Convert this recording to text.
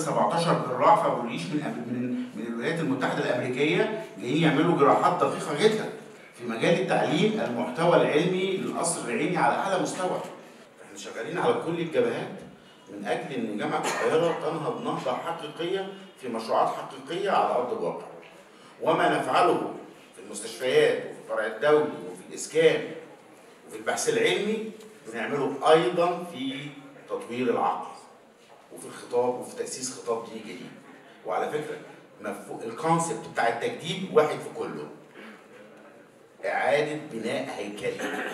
17 جراح في ابو الريش من من من الولايات المتحده الامريكيه جايين يعملوا جراحات دقيقه جدا في مجال التعليم المحتوى العلمي للقصر العيني على اعلى مستوى. احنا شغالين على كل الجبهات من اجل ان جامعه القاهره تنهض نهضه حقيقيه في مشروعات حقيقيه على ارض الواقع. وما نفعله في المستشفيات وفي الفرع الدولي وفي الاسكان وفي البحث العلمي بنعمله ايضا في تطوير العقل وفي الخطاب وفي تاسيس خطاب ديني جديد وعلى فكره مفهوم الكونسبت بتاع التجديد واحد في كله اعاده بناء هيكلي